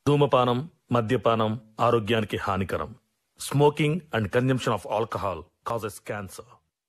ధూమపానం మద్యపానం ఆరోగ్యానికి హానికరం smoking and consumption of alcohol causes cancer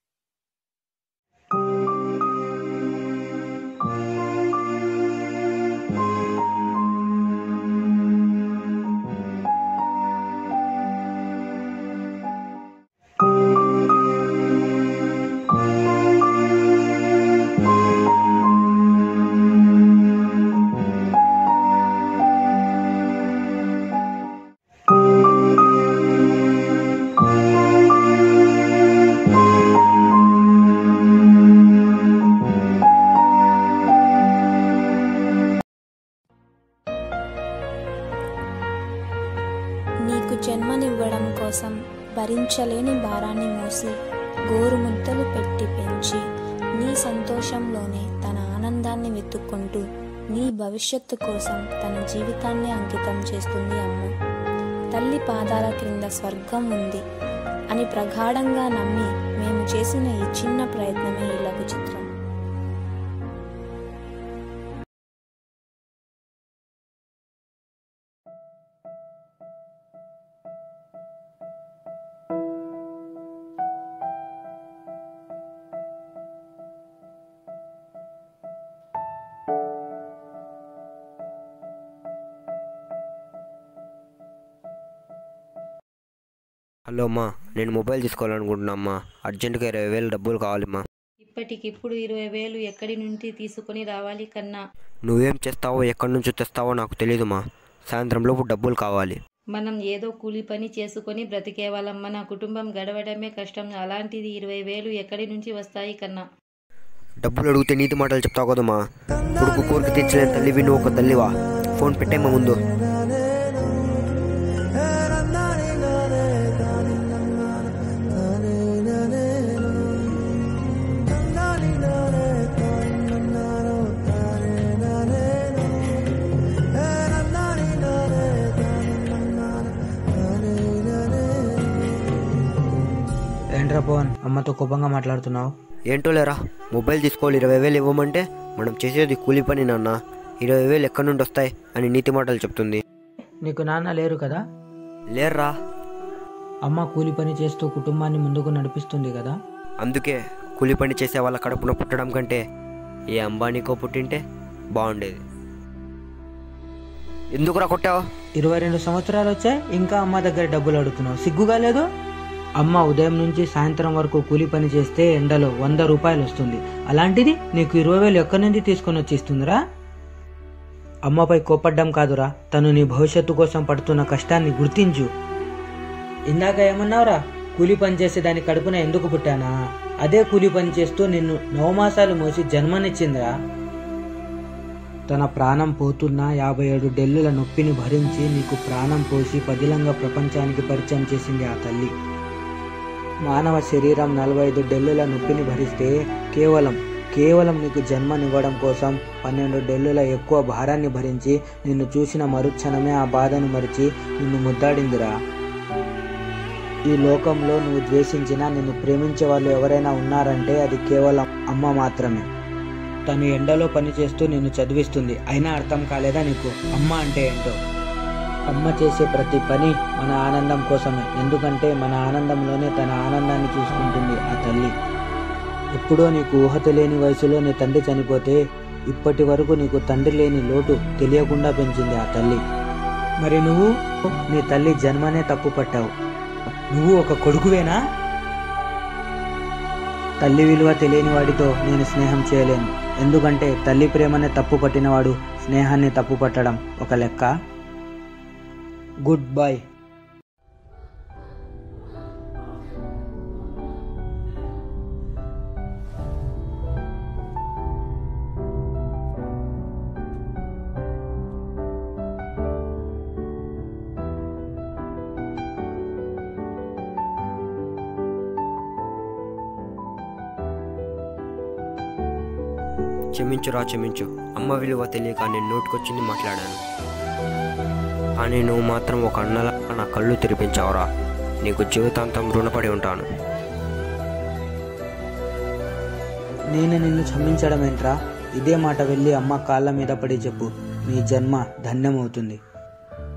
నీకు జన్మనివ్వడం కోసం భరించలేని భారాన్ని మోసి గోరుముద్దలు పెట్టి పెంచి నీ సంతోషంలోనే తన ఆనందాన్ని వెతుక్కుంటూ నీ భవిష్యత్తు కోసం తన జీవితాన్ని అంకితం చేస్తుంది అమ్మ తల్లి పాదాల క్రింద స్వర్గం ఉంది అని ప్రగాఢంగా నమ్మి మేము చేసిన ఈ చిన్న ప్రయత్నమే ఈ లఘు చిత్రం హలో అమ్మా నేను మొబైల్ తీసుకోవాలనుకుంటున్నా అమ్మా అర్జెంటుగా ఇరవై వేలు డబ్బులు కావాలమ్మా ఇప్పటికిప్పుడు ఇరవై వేలు ఎక్కడి నుండి తీసుకొని రావాలి కన్నా నువ్వేం చేస్తావో ఎక్కడి నుంచో తెస్తావో నాకు తెలియదుమా సాయంత్రంలోపు డబ్బులు కావాలి మనం ఏదో కూలి పని చేసుకొని బ్రతికేవాళ్ళం మన కుటుంబం గడవడమే కష్టం అలాంటిది ఇరవై వేలు ఎక్కడి నుంచి వస్తాయి కన్నా డబ్బులు అడిగితే నీతి మాటలు చెప్తావు కదమ్మా కొడుకు కోరిక తెచ్చలేని తల్లివి నువ్వు ఒక తల్లివా ఫోన్ పెట్టేమ్మా ముందు ఏంట్రా పవన్ అమ్మతో కోపంగా మాట్లాడుతున్నావు ఏంటో లేరా మొబైల్ తీసుకోవాలి ఇరవై వేలు ఇవ్వమంటే మనం చేసేది కూలి పని నాన్న ఇరవై వేలు ఎక్కడి నుండి వస్తాయి అని నీతి మాటలు చెప్తుంది నీకు నాన్న లేరు కదా లేర్రా అమ్మ కూలి పని చేస్తూ కుటుంబాన్ని ముందుకు నడిపిస్తుంది కదా అందుకే కూలి పని చేసే వాళ్ళ కడుపున పుట్టడం కంటే ఏ అంబానీకో పుట్టింటే బాగుండేది ఎందుకురా కొట్టావు ఇరవై రెండు సంవత్సరాలు వచ్చాయి ఇంకా అమ్మ దగ్గర డబ్బులు అడుగుతున్నావు సిగ్గుగా లేదు అమ్మ ఉదయం నుంచి సాయంత్రం వరకు కూలి పని చేస్తే ఎండలో వంద రూపాయలు వస్తుంది అలాంటిది నీకు ఇరవై వేలు ఎక్కడి నుంచి తీసుకొని వచ్చి ఇస్తుందిరా అమ్మపై కోపడ్డం కాదురా తను నీ భవిష్యత్తు కోసం పడుతున్న కష్టాన్ని గుర్తించు ఇందాక ఏమన్నావురా కూలి పని చేసే దాని కడుపున ఎందుకు పుట్టానా అదే కూలి పని చేస్తూ నిన్ను నవమాసాలు మోసి జన్మనిచ్చిందిరా తన ప్రాణం పోతున్న యాభై ఏడు డెల్లుల నొప్పిని భరించి నీకు ప్రాణం పోసి పదిలంగా ప్రపంచానికి పరిచయం చేసింది ఆ తల్లి మానవ శరీరం నలభై ఐదు డెల్లుల నొప్పిని భరిస్తే కేవలం కేవలం నీకు జన్మనివ్వడం కోసం పన్నెండు డెల్లుల ఎక్కువ భారాన్ని భరించి నిన్ను చూసిన మరుక్షణమే ఆ బాధను మరిచి నిన్ను ముద్దాడిందిరా ఈ లోకంలో నువ్వు ద్వేషించినా నిన్ను ప్రేమించే వాళ్ళు ఎవరైనా ఉన్నారంటే అది కేవలం అమ్మ మాత్రమే తను ఎండలో పని చేస్తూ నిన్ను చదివిస్తుంది అయినా అర్థం కాలేదా నీకు అమ్మ అంటే ఏంటో అమ్మ చేసే ప్రతి పని మన ఆనందం కోసమే ఎందుకంటే మన ఆనందంలోనే తన ఆనందాన్ని చూసుకుంటుంది ఆ తల్లి ఎప్పుడో నీకు ఊహ తెలియని వయసులో నీ తండ్రి చనిపోతే ఇప్పటి వరకు నీకు తండ్రి లేని లోటు తెలియకుండా పెంచింది ఆ తల్లి మరి నువ్వు నీ తల్లి జన్మనే తప్పు పట్టావు నువ్వు ఒక కొడుకువేనా తల్లి విలువ తెలియని వాడితో నేను స్నేహం చేయలేను ఎందుకంటే తల్లి ప్రేమనే తప్పు పట్టినవాడు స్నేహాన్ని తప్పు పట్టడం ఒక లెక్క గుడ్ బై క్షమించురా క్షమించు అమ్మ విలువ తెలియక నేను నోటుకొచ్చింది మాట్లాడాను కానీ నువ్వు మాత్రం ఒక అన్నలా నా కళ్ళు తెరిపించావురా నీకు జీవితాంతం రుణపడి ఉంటాను నేను నిన్ను క్షమించడం ఏంట్రా ఇదే మాట వెళ్ళి అమ్మ కాళ్ళ మీద పడి చెప్పు నీ జన్మ ధన్యమవుతుంది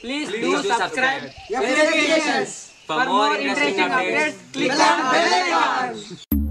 Please do subscribe. For more interesting updates, click on bell icon.